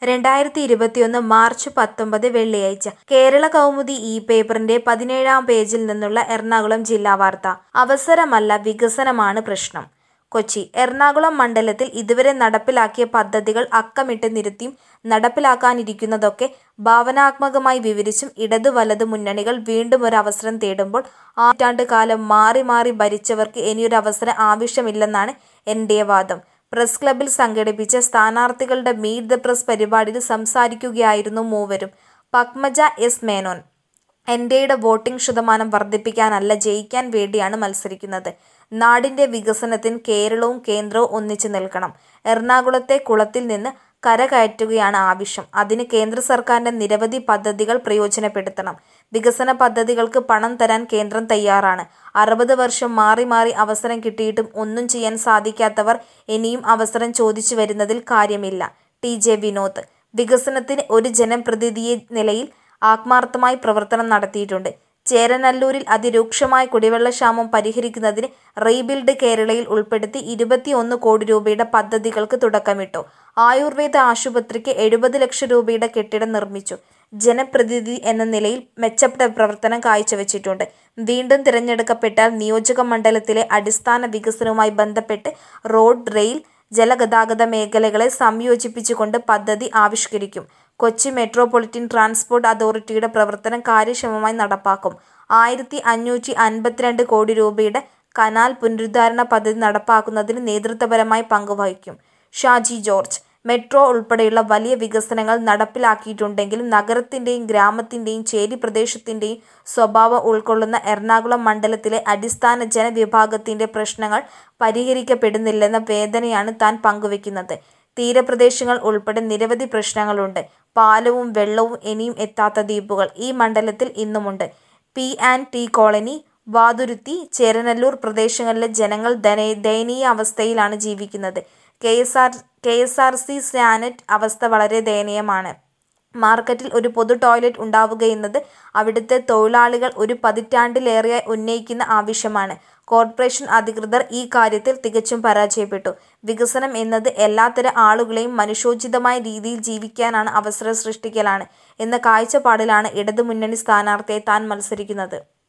രണ്ടായിരത്തി ഇരുപത്തിയൊന്ന് മാർച്ച് പത്തൊമ്പത് വെള്ളിയാഴ്ച കേരള കൗമുദി ഈ പേപ്പറിന്റെ പതിനേഴാം പേജിൽ നിന്നുള്ള എറണാകുളം ജില്ലാ വാർത്ത അവസരമല്ല വികസനമാണ് പ്രശ്നം കൊച്ചി എറണാകുളം മണ്ഡലത്തിൽ ഇതുവരെ നടപ്പിലാക്കിയ പദ്ധതികൾ അക്കമിട്ട് നിരത്തിയും നടപ്പിലാക്കാനിരിക്കുന്നതൊക്കെ ഭാവനാത്മകമായി വിവരിച്ചും ഇടതു വലതു മുന്നണികൾ വീണ്ടും ഒരു അവസരം തേടുമ്പോൾ ആറ്റാണ്ട് കാലം മാറി മാറി ഭരിച്ചവർക്ക് ഇനിയൊരു അവസരം ആവശ്യമില്ലെന്നാണ് എന്റെ വാദം പ്രസ് ക്ലബ്ബിൽ സംഘടിപ്പിച്ച സ്ഥാനാർത്ഥികളുടെ മീറ്റ് ദ പ്രസ് പരിപാടിയിൽ സംസാരിക്കുകയായിരുന്നു മൂവരും പത്മജ എസ് മേനോൻ എന്റെയുടെ വോട്ടിംഗ് ശതമാനം വർദ്ധിപ്പിക്കാനല്ല ജയിക്കാൻ വേണ്ടിയാണ് മത്സരിക്കുന്നത് നാടിന്റെ വികസനത്തിന് കേരളവും കേന്ദ്രവും ഒന്നിച്ചു നിൽക്കണം എറണാകുളത്തെ കുളത്തിൽ നിന്ന് കരകയറ്റുകയാണ് ആവശ്യം അതിന് കേന്ദ്ര സർക്കാരിന്റെ നിരവധി പദ്ധതികൾ പ്രയോജനപ്പെടുത്തണം വികസന പദ്ധതികൾക്ക് പണം തരാൻ കേന്ദ്രം തയ്യാറാണ് അറുപത് വർഷം മാറി മാറി അവസരം കിട്ടിയിട്ടും ഒന്നും ചെയ്യാൻ സാധിക്കാത്തവർ ഇനിയും അവസരം ചോദിച്ചു വരുന്നതിൽ കാര്യമില്ല ടി ജെ വിനോദ് വികസനത്തിന് ഒരു ജനപ്രതിനിധിയെ നിലയിൽ ആത്മാർത്ഥമായി പ്രവർത്തനം നടത്തിയിട്ടുണ്ട് ചേരനല്ലൂരിൽ അതിരൂക്ഷമായ കുടിവെള്ളക്ഷാമം പരിഹരിക്കുന്നതിന് റീബിൽഡ് കേരളയിൽ ഉൾപ്പെടുത്തി ഇരുപത്തിയൊന്ന് കോടി രൂപയുടെ പദ്ധതികൾക്ക് തുടക്കമിട്ടു ആയുർവേദ ആശുപത്രിക്ക് എഴുപത് ലക്ഷം രൂപയുടെ കെട്ടിടം നിർമ്മിച്ചു ജനപ്രതിനിധി എന്ന നിലയിൽ മെച്ചപ്പെട്ട പ്രവർത്തനം കാഴ്ചവെച്ചിട്ടുണ്ട് വീണ്ടും തിരഞ്ഞെടുക്കപ്പെട്ടാൽ നിയോജക മണ്ഡലത്തിലെ അടിസ്ഥാന വികസനവുമായി ബന്ധപ്പെട്ട് റോഡ് റെയിൽ ജലഗതാഗത മേഖലകളെ സംയോജിപ്പിച്ചുകൊണ്ട് പദ്ധതി ആവിഷ്കരിക്കും കൊച്ചി മെട്രോപൊളിറ്റൻ ട്രാൻസ്പോർട്ട് അതോറിറ്റിയുടെ പ്രവർത്തനം കാര്യക്ഷമമായി നടപ്പാക്കും ആയിരത്തി അഞ്ഞൂറ്റി അൻപത്തിരണ്ട് കോടി രൂപയുടെ കനാൽ പുനരുദ്ധാരണ പദ്ധതി നടപ്പാക്കുന്നതിന് നേതൃത്വപരമായി പങ്കുവഹിക്കും ഷാജി ജോർജ് മെട്രോ ഉൾപ്പെടെയുള്ള വലിയ വികസനങ്ങൾ നടപ്പിലാക്കിയിട്ടുണ്ടെങ്കിലും നഗരത്തിന്റെയും ഗ്രാമത്തിന്റെയും ചേരി പ്രദേശത്തിന്റെയും സ്വഭാവം ഉൾക്കൊള്ളുന്ന എറണാകുളം മണ്ഡലത്തിലെ അടിസ്ഥാന ജനവിഭാഗത്തിന്റെ പ്രശ്നങ്ങൾ പരിഹരിക്കപ്പെടുന്നില്ലെന്ന വേദനയാണ് താൻ പങ്കുവെക്കുന്നത് തീരപ്രദേശങ്ങൾ ഉൾപ്പെടെ നിരവധി പ്രശ്നങ്ങളുണ്ട് പാലവും വെള്ളവും ഇനിയും എത്താത്ത ദ്വീപുകൾ ഈ മണ്ഡലത്തിൽ ഇന്നുമുണ്ട് P and T colony Vathuruthy Cheranalloor പ്രദേശങ്ങളിലെ ജനങ്ങൾ ദയനീയ അവസ്ഥയിലാണ് ജീവിക്കുന്നത് K S R K S R C സ്റ്റാനറ്റ് അവസ്ഥ വളരെ ദയനീയമാണ് മാർക്കറ്റിൽ ഒരു പൊതു ടോയ്ലറ്റ് ഉണ്ടാവുകയെന്നത് അവിടുത്തെ തൊഴിലാളികൾ ഒരു പതിറ്റാണ്ടിലേറെയായി ഉന്നയിക്കുന്ന ആവശ്യമാണ് കോർപ്പറേഷൻ അധികൃതർ ഈ കാര്യത്തിൽ തികച്ചും പരാജയപ്പെട്ടു വികസനം എന്നത് എല്ലാത്തരം ആളുകളെയും മനുഷ്യോചിതമായ രീതിയിൽ ജീവിക്കാനാണ് അവസരം സൃഷ്ടിക്കലാണ് എന്ന കാഴ്ചപ്പാടിലാണ് ഇടതുമുന്നണി സ്ഥാനാർത്ഥിയായി താൻ മത്സരിക്കുന്നത്